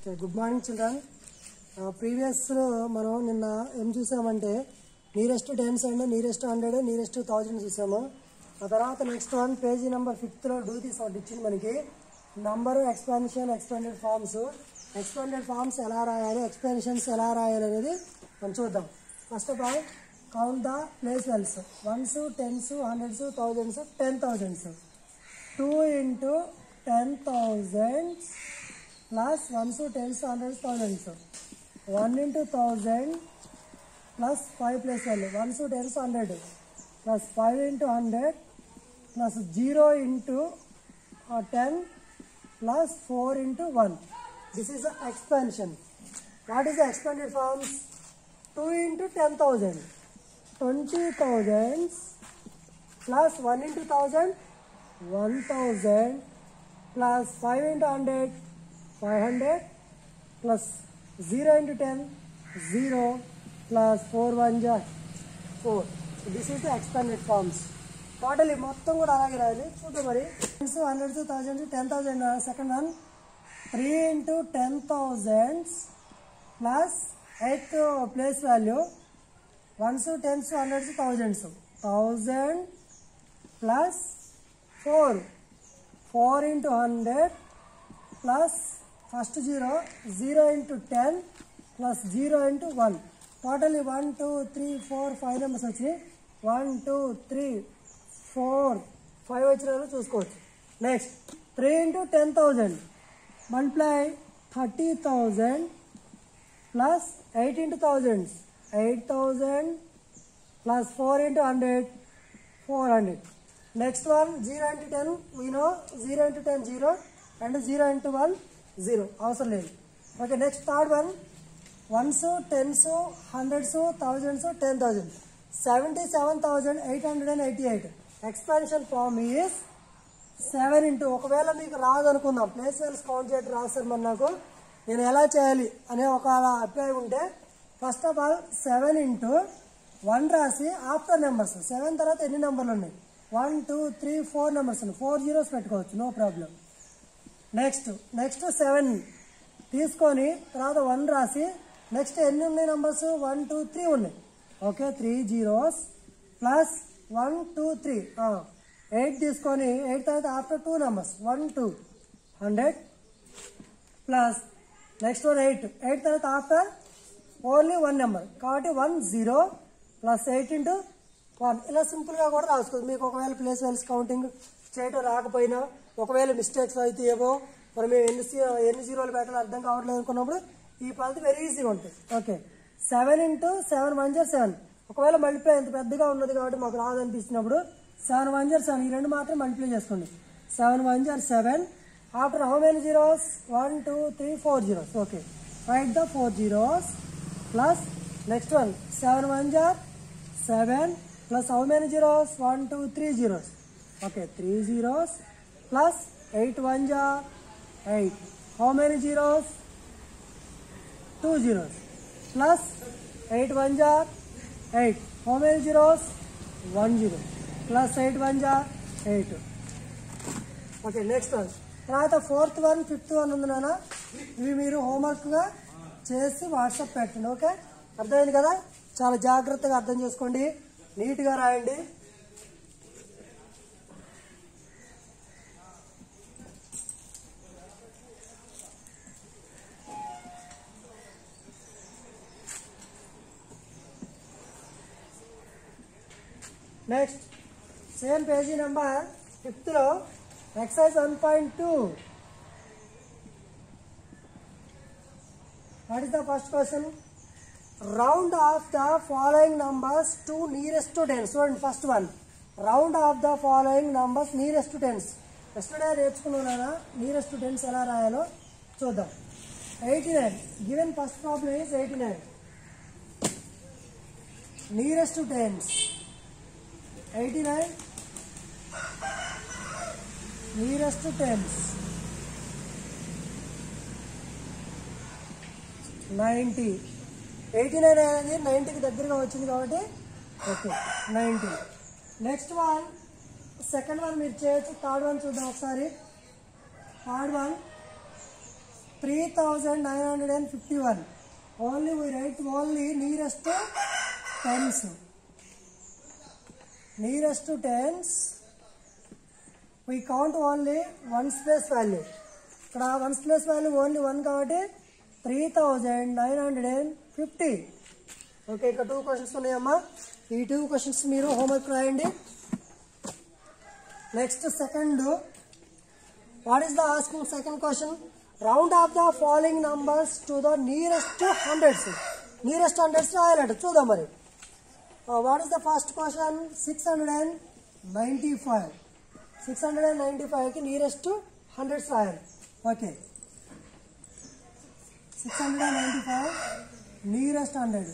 okay good morning children ప్రీవియస్లో మనం నిన్న ఏం చూసామంటే nearest tens and nearest hundred nearest thousand చూసాము ఆ తర్వాత నెక్స్ట్ వన్ పేజీ నెంబర్ ఫిఫ్త్లో డూ తీసి ఒకటి ఇచ్చింది మనకి number expansion expanded forms expanded forms ఎలా రాయాలి ఎక్స్పాన్షన్స్ ఎలా రాయాలి అనేది మనం చూద్దాం first of all count the place values ones tens hundreds thousands ten thousands two into ten thousands plus ones tens hundreds thousands one into thousand plus five plus value ones tens hundred plus five into hundred plus zero into ten plus four into one this is the expansion what is the expanded forms two into ten thousand twenty thousands plus one into thousand one thousand plus five into hundred five hundred plus zero into ten zero plus four one జా four this is the expanded forms total మొత్తం కూడా అలాగే రాయాలి చూద్దాం మరి hundreds thousands ten thousand second one three into ten thousands plus eighth place value ones tens hundreds thousands thousand plus four four into hundred plus first zero zero into ten plus zero into one totally one two three four five numbers వచ్చి one two three four five వచ్చిన చూసుకోవచ్చు next three into ten thousand multiply thirty thousand plus eight into thousands eight thousand plus four into hundred four hundred next one zero into ten we know zero into ten zero and zero into one zero అవసరం లేదు okay next third one ones tens hundreds thousands ten thousand seventy seven thousand eight hundred and eighty eight expansion form is seven into ఒకవేళ మీకు రాదు అనుకుందాం place wells count చేయడం రాస్తారు మరి నాకు నేను ఎలా చేయాలి అనే ఒక అభిప్రాయం ఉంటే first of all seven into one రాసి ఆఫ్టర్ నెంబర్స్ సెవెన్ తర్వాత ఎన్ని నెంబర్లు ఉన్నాయి one two three four numbers ఉన్నాయి ఫోర్ జీరోస్ పెట్టుకోవచ్చు no problem next next seven తీసుకొని తర్వాత వన్ రాసి నెక్స్ట్ ఎన్ని ఉన్నాయి నెంబర్స్ వన్ టూ త్రీ ఉన్నాయి okay three zeros plus one two three eight తీసుకొని ఎయిట్ తర్వాత after two numbers one two hundred plus next one eight eight తర్వాత after only one number కాబట్టి one zero plus eight into one ఇలా సింపుల్గా కూడా రాసుకోవచ్చు మీకు ఒకవేళ ప్లేస్ వెల్స్ కౌంటింగ్ చేయటం రాకపోయినా ఒకవేళ మిస్టేక్స్ అయితే ఏవో మరి మేము ఎన్ని జీ- ఎన్ని జీరోలు పెట్టాలో అర్థం కావట్లేదు అనుకున్నప్పుడు ఈ పద్ధతి వెరీ ఈజీగా ఉంటుంది okay seven into seven ones are seven ఒకవేళ మల్టిప్లై ఎంత పెద్దగా ఉన్నది కాబట్టి మాకు రాదు అనిపిస్తున్నప్పుడు సెవెన్ వన్ జర్ సెవెన్ ఈ రెండు మాత్రం మల్టిప్లై చేసుకోండి seven ones are seven after how many zeros one two three four zeros okay write the four zeros plus next one seven ones are seven plus how many zeros one two three zeros okay three zeros plus eight ones are eight how many zeros two zeros plus eight ones are eight how many zeros one zero plus eight ones are eight okay next one తర్వాత fourth one fifth one ఉంది నాన్న ఇవి మీరు హోంవర్క్గా చేసి WhatsApp పెట్టండి okay అర్థమైంది కదా చాలా జాగ్రత్తగా అర్థం చేసుకోండి నీట్గా రాయండి నెక్స్ట్ సేమ్ పేజీ నెంబర్ ఫిఫ్త్లో exercise one point two what is the first question round off the following numbers to nearest to tens చూడండి first one round off the following numbers nearest to tens yesterday నేర్చుకున్నానా nearest to tens ఎలా రాయాలో చూద్దాం eighty nine given first problem is eighty nine nearest to tens eighty nine nearest tens ninety eighty nine అనేది నైంటీకి దగ్గరగా వచ్చింది కాబట్టి okay ninety next one second one మీరు చేయొచ్చు థర్డ్ వన్ చూద్దాం ఒకసారి third one three thousand nine hundred and fifty one only we write only nearest tens nearest tens we count only ones place value ఇక్కడ ones place value only one కాబట్టి three thousand nine hundred and fifty okay ఇక్కడ two questions ఉన్నాయమ్మా ఈ two questions మీరు homework రాయండి next second what is the asking second question round off the following numbers to the nearest hundreds nearest hundreds రాయాలంట చూద్దాం మరి what is the first question six hundred and ninety five six hundred and ninety ఫైవ్కి nearest hundreds రాయాలి okay six hundred and ninety five nearest hundred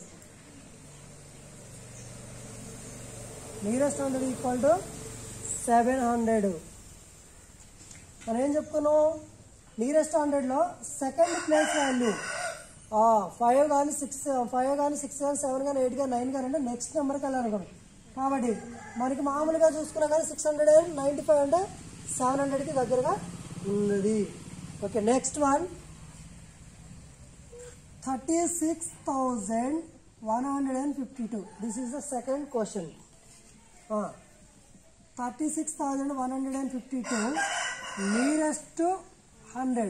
nearest hundred equal to seven hundred మనం ఏం చెప్పుకున్నాం nearest హండ్రెడ్లో second place value five కానీ six five కానీ six కానీ seven కానీ ఎయిట్ కానీ నైన్ కానీ అంటే నెక్స్ట్ నెంబర్కి వెళ్ళాలనుకోండి కాబట్టి మనకి మామూలుగా చూసుకున్నా కానీ six hundred and ninety five అంటే సెవెన్ హండ్రెడ్కి దగ్గరగా ఉన్నది okay next one thirty six thousand one hundred and fifty two this is the second question thirty six thousand one hundred and fifty two nearest hundred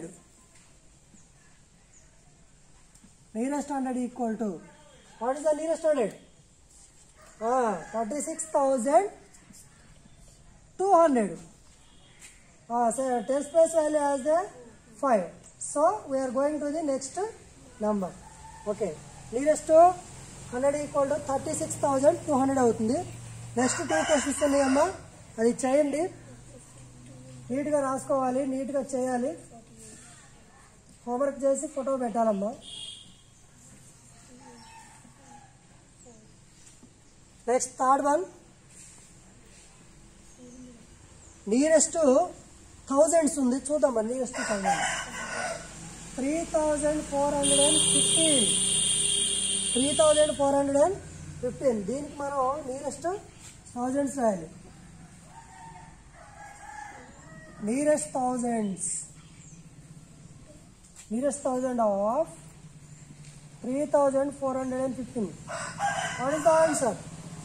nearest hundred equal to what is the nearest hundred thirty six thousand two hundred test place value as the five so we're going to the next number okay nearest hundred equal to thirty six thousand two hundred అవుతుంది next two questions ఉన్నాయమ్మా అది చేయండి నీట్గా రాసుకోవాలి నీట్గా చేయాలి homework చేసి photo పెట్టాలమ్మా next third one nearest thousands ఉంది చూద్దామా nearest thousand three thousand four hundred and fifteen three thousand four hundred and fifteen దీనికి మనం నియరెస్ట్ థౌజండ్స్ రాయాలి nearest thousands nearest thousand of three thousand four hundred and fifteen what is the answer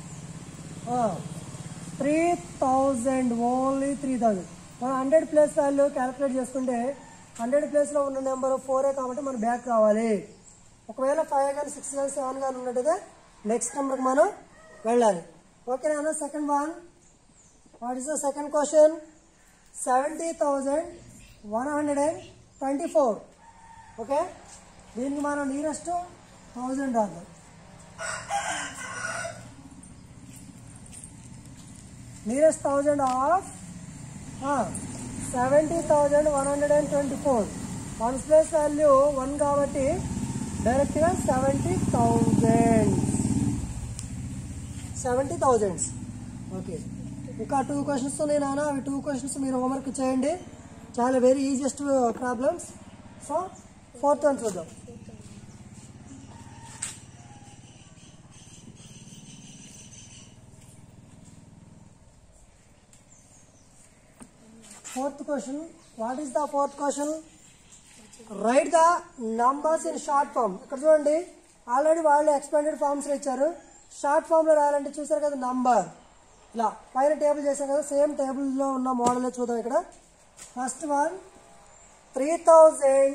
three thousand only three thousand మనం hundred place value calculate చేసుకుంటే hundred ప్లేస్లో ఉన్న number ఫోరే కాబట్టి మనం back రావాలి ఒకవేళ ఫైవ్ కానీ సిక్స్ కానీ సెవెన్ కానీ ఉన్నట్టుగా నెక్స్ట్ నెంబర్కి మనం వెళ్ళాలి ఓకేనా second one what is the second question seventy thousand one hundred and twenty four okay దీనికి మనం నియరెస్ట్ థౌజండ్ రాద్దాం nearest thousand of seventy thousand one hundred and twenty four one place value one కాబట్టి డైరెక్ట్గా seventy thousand seventy thousands okay ఇంకా two questions ఉన్నాయి నాన్న అవి two questions మీరు హోంవర్క్ చేయండి చాలా very easiest problems so fourth one చూద్దాం fourth question what is the fourth question write the numbers in short form ఇక్కడ చూడండి ఆల్రెడీ వాళ్ళు ఎక్స్పాండెడ్ ఫామ్స్ ఇచ్చారు షార్ట్ ఫామ్లో రాయాలంటే చూసారు కదా నంబర్ ఇలా పైన టేబుల్ చేశాం కదా సేమ్ టేబుల్లో ఉన్న మోడల్ చూద్దాం ఇక్కడ first one three thousand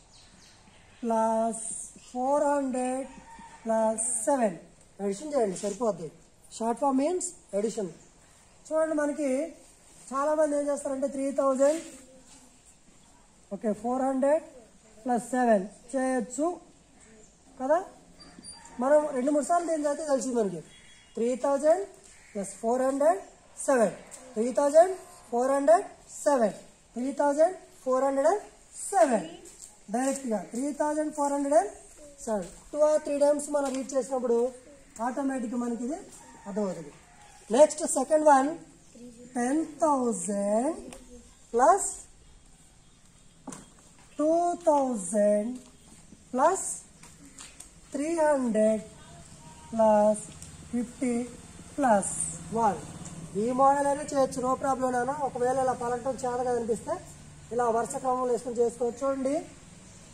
plus four hundred plus seven addition చేయండి సరిపోద్ది షార్ట్ ఫామ్ మీన్స్ ఎడిషన్ చూడండి మనకి చాలామంది ఏం చేస్తారంటే three thousand okay four hundred plus seven చేయొచ్చు కదా మనం రెండు మూడు సార్లు దీని అయితే తెలిసింది మనకి three thousand plus four hundred seven three thousand four hundred seven three thousand four hundred and seven డైరెక్ట్గా three thousand four hundred and seven two or three times మనం రీడ్ చేసినప్పుడు ఆటోమేటిక్గా మనకి ఇది అర్థమవుతుంది next second one ten thousand plus two thousand plus three hundred plus fifty plus one ఈ model అయినా చేయొచ్చు నో ప్రాబ్లం అయినా ఒకవేళ ఇలా పలకటం చేతగా అనిపిస్తే ఇలా వరుస క్రమంలో వేసుకొని చేసుకోవచ్చు చూడండి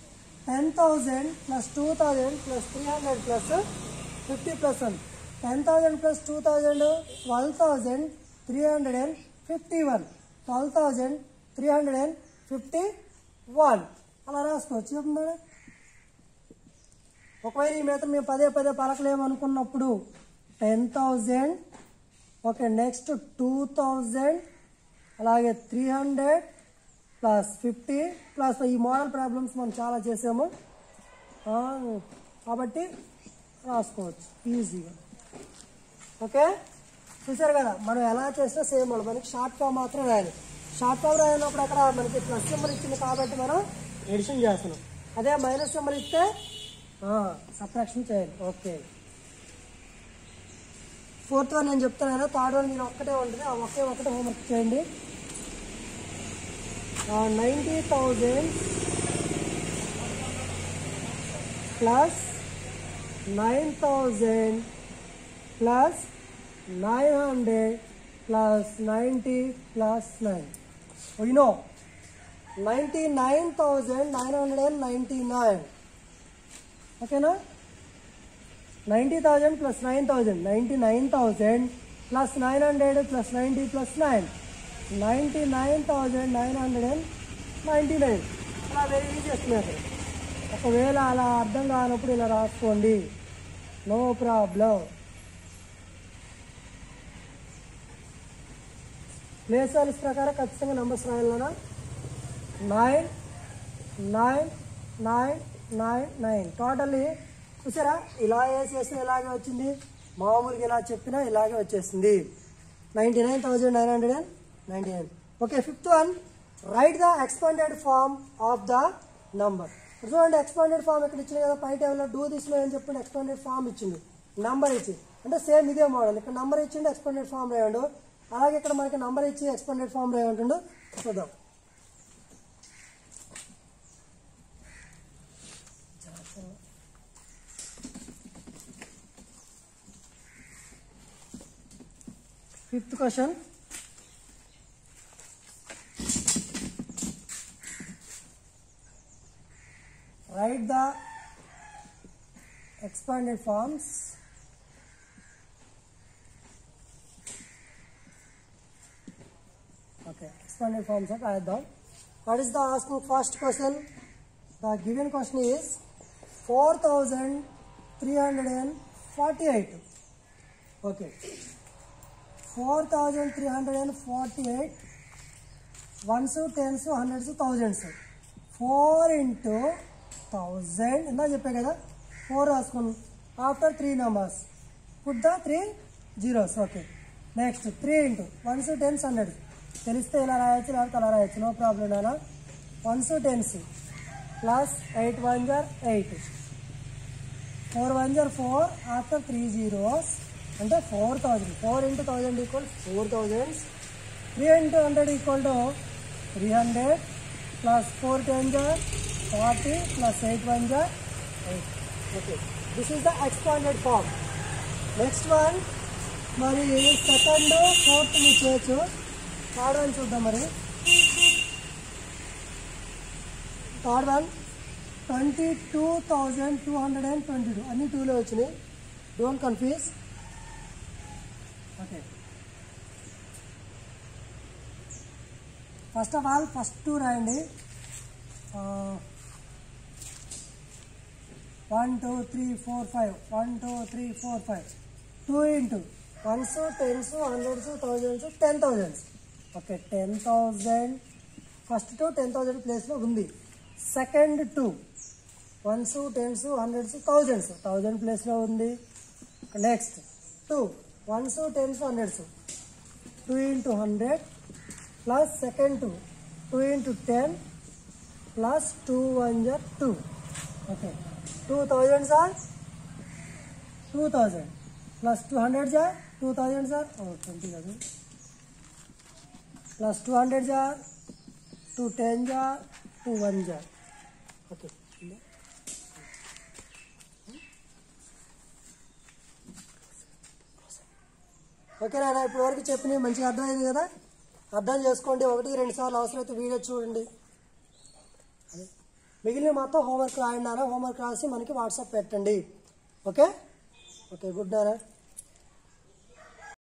ten thousand plus two thousand plus three hundred plus fifty plus one ten thousand plus two thousand twelve thousand three hundred and fifty one twelve thousand three hundred and fifty one అలా రాసుకోవచ్చు చెప్పండి ఒకవేళ ఈ మీద మేము పదే పదే పలకలేమనుకున్నప్పుడు ten thousand okay next two thousand అలాగే three hundred plus fifty plus ఈ మోడల్ ప్రాబ్లమ్స్ మనం చాలా చేసాము ఆ, కాబట్టి రాసుకోవచ్చు ఈజీగా ఓకే చూసారు కదా మనం ఎలా చేసినా సేమ్ వాళ్ళు మనకి షార్ట్ ఫామ్ మాత్రం రాయాలి షార్ట్ ఫామ్ రాయనప్పుడు అక్కడ మనకి ప్లస్ సింబల్ ఇచ్చింది కాబట్టి మనం ఎడిషన్ చేస్తున్నాం అదే మైనస్ సింబల్ ఇస్తే సబ్ట్రాక్షన్ చేయాలి ఓకే ఫోర్త్ వన్ నేను చెప్తాను కదా థర్డ్ వన్ మీరు ఒక్కటే ఉంటుంది ఆ ఒకే ఒకటే హోంవర్క్ చేయండి ninety thousand plus nine thousand plus nine hundred plus ninety plus nine you know ninety nine thousand nine hundred and ninety nine ఓకేనా ninety thousand plus nine thousand ninety nine thousand plus nine hundred plus ninety plus nine ninety nine thousand nine hundred and ninety nine అలా very easy వస్తున్నారు ఒకవేళ అలా అర్థం కానప్పుడు ఇలా రాసుకోండి no problem place values ప్రకారం ఖచ్చితంగా నెంబర్స్ రాయాలన్నా nine nine nine nine nine totally చూసారా ఇలా వేసేసిన ఇలాగే వచ్చింది మామూలుగా ఇలా చెప్పినా ఇలాగే వచ్చేసింది ninety nine thousand nine hundred and ninety nine okay fifth one write the expanded form of the number చూడండి ఎక్స్పాండెడ్ ఫామ్ ఇక్కడ ఇచ్చింది కదా పై టైంలో డూ దిస్లో ఏం చెప్పండి ఎక్స్పాండెడ్ ఫామ్ ఇచ్చింది నంబర్ ఇచ్చి అంటే సేమ్ ఇదే మోడల్ ఇక్కడ నంబర్ ఇచ్చిండు ఎక్స్పాండెడ్ ఫామ్ రాయండు అలాగే ఇక్కడ మనకి నంబర్ ఇచ్చి ఎక్స్పాండెడ్ ఫామ్ రాయంటుండు చూద్దాం fifth question write the expanded forms okay expanded forms of రాద్దాం what is the asking first question the given question is 4348 okay 4348 ones tens hundreds thousands four into thousand ఇందా చెప్పా కదా four రాసుకున్నాం after three numbers put the three zeros okay next three into ones tens hundred తెలిస్తే ఇలా రాయొచ్చు లేకపోతే అలా రాయొచ్చు నో ప్రాబ్లం నానా ones tens plus eight ones are eight four ones are four after three zeros అంటే four thousand four into thousand equal four thousands three into hundred equal to three hundred plus four tens are forty plus eight ones are eight okay this is the expanded form next one మరి second fourth మీరు చేయొచ్చు third one చూద్దాం మరి third one twenty two thousand two hundred and twenty two అన్ని టూలో వచ్చినాయి don't confuse okay first of all first two రాయండి one two three four five one two three four five two into ones tens hundreds thousands ten thousands okay ten thousand first two ten thousand ప్లేస్లో ఉంది second two ones tens hundreds thousands thousand ప్లేస్లో ఉంది next two ones tens hundreds two into hundred plus second two two into ten plus two ones are two okay two thousand sir two thousand plus two hundred are two thousand sir oh twenty కాదు plus two hundred are two tens are two ones are okay okay నాన్న ఇప్పుడు వరకు చెప్పినవి మంచిగా అర్థమైంది కదా అర్థం చేసుకోండి ఒకటి రెండు సార్లు అవసరమైతే వీడియో చూడండి అదే మిగిలిన మొత్తం హోంవర్క్ రాయండి నాన్న హోంవర్క్ రాసి మనకి వాట్సాప్ పెట్టండి ఓకే ఓకే గుడ్ నాన్న